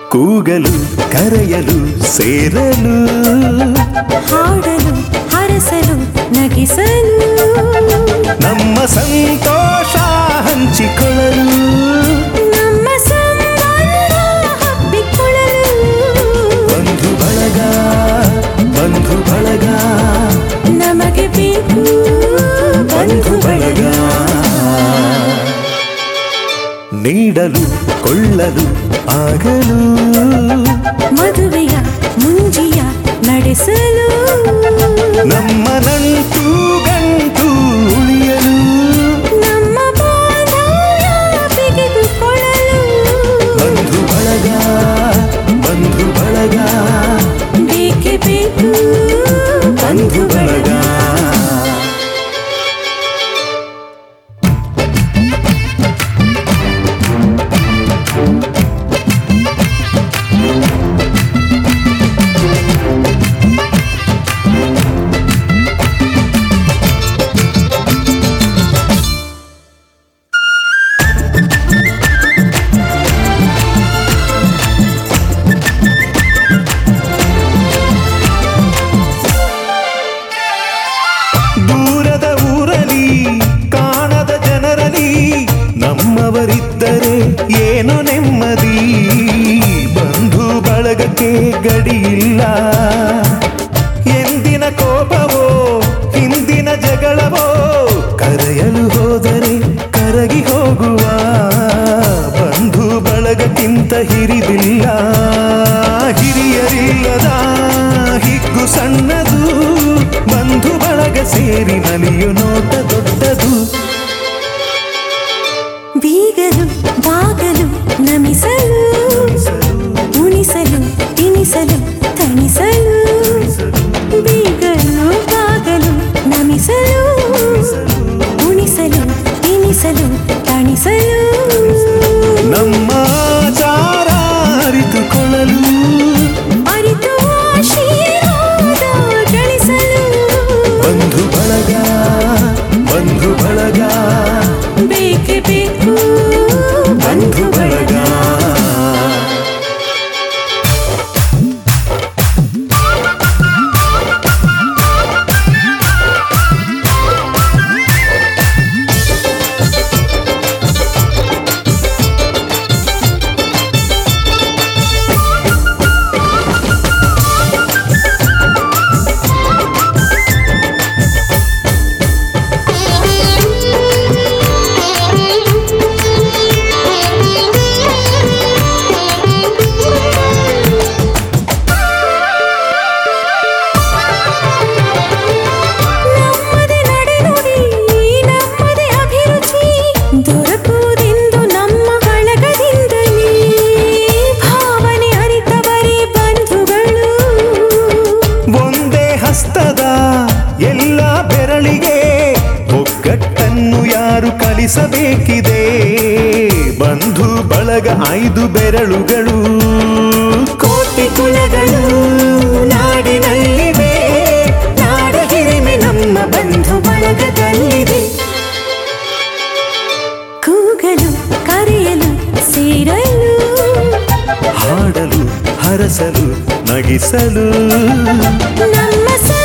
ಕೂಗಲು ಕರೆಯಲು ಸೇರಲು ಹಾಡಲು ಹರಸಲು ನಗಿಸಲು ನಮ್ಮ ಸಂತೋಷ ಹಂಚಿಕೊಳ್ಳಲು ನಮ್ಮ ಸಂಬಂಧ ಹಬ್ಬಿಕೊಳ್ಳಲು ಬಂಧು ಬಳಗ ಬಂಧು ಬಳಗ ನಮಗೆ ಬೇಕು ಬಂಧು ಬಳಗ ನೀಡಲು ಕೊಳ್ಳಲು ಆಗಲು ಮದುವೆಯ ಮುಂಜಿಯ ನಡೆಸಲು ನಮ್ಮ ನಂಟು ಗಂಟು ಉಳಿಯಲು ನಮ್ಮ ಬಾಂಧವ್ಯ ಬಿಗಿದುಕೊಳ್ಳಲು ಬಂಧು ಬಳಗ ಬಂಧು ಬಳಗ ಬೇಕೇ ಬೇಕು ಬಂಧು ಬಳಗ ದೂರದ ಊರಲಿ ಕಾಣದ ಜನರಲಿ ನಮ್ಮವರಿದ್ದರೆ ಏನು ನೆಮ್ಮದಿ ಬಂಧು ಬಳಗಕ್ಕೆ ಗಡಿಯಿಲ್ಲ ಎಂದಿನ ಕೋಪವೋ ಹಿಂದಿನ ಜಗಳವೋ ಕರೆಯಲು ಹೋದರೆ ಕರಗಿ ಹೋಗುವ ಬಂಧು ಬಳಗಕ್ಕಿಂತ ಹಿರಿದಿಲ್ಲ ಹಿರಿಯರಿಲ್ಲದ ಹಿಗ್ಗು ಸಣ್ಣದು ಬಂಧು ಬಳಗ ಸೇರಿ ನಲಿಯು ನೋಟ ದೊಡ್ಡದು ಬೀಗಲು ಬಾಗಲು ನಮಿಸಲು ಉಣಿಸಲು ತಿನಿಸಲು ತಣಿಸಲು ಬೀಗಲು ಬಾಗಲು ನಮಿಸಲು ಉಣಿಸಲು ತಿನಿಸಲು ತಣಿಸಲು ನಮ್ಮ ಆಚಾರ ಅರಿತುಕೊಳ್ಳಲು ಅರಿತು ಆಶೀರ್ವಾದ ಗಳಿಸಲು ಬಂಧು ಬಳಗ ಬಂಧು ಬಳಗ ಬೇಕೇ ಬೇಕು ಬಂಧು ಬಳಗ ನಮ್ಮದೇ ನಡೆನುಡಿ ನಮ್ಮದೇ ಅಭಿರುಚಿ ದೊರಕುವುದೆಂದು ನಮ್ಮ ಬಳಗದಿಂದಲೇ ಭಾವನೆ ಅರಿತವರೇ ಬಂಧುಗಳು ಒಂದೇ ಹಸ್ತದ ಎಲ್ಲ ಬೆರಳಿಗೆ ಒಗ್ಗಟ್ಟನ್ನು ಯಾರು ಕಲಿಸಬೇಕಿದೆ ಬಂಧು ಬಳಗ ಐದು ಬೆರಳುಗಳು ಕೋಟಿ ಕುಲಗಳು ನಾಡಿನಲ್ಲಿವೆ ನಾಡ ಹಿರಿಮೆ ನಮ್ಮ ಬಂಧು ಬಳಗದಲ್ಲಿದೆ ಕೂಗಲು ಕರೆಯಲು ಸೇರಲು ಹಾಡಲು ಹರಸಲು ನಗಿಸಲು ನಮ್ಮ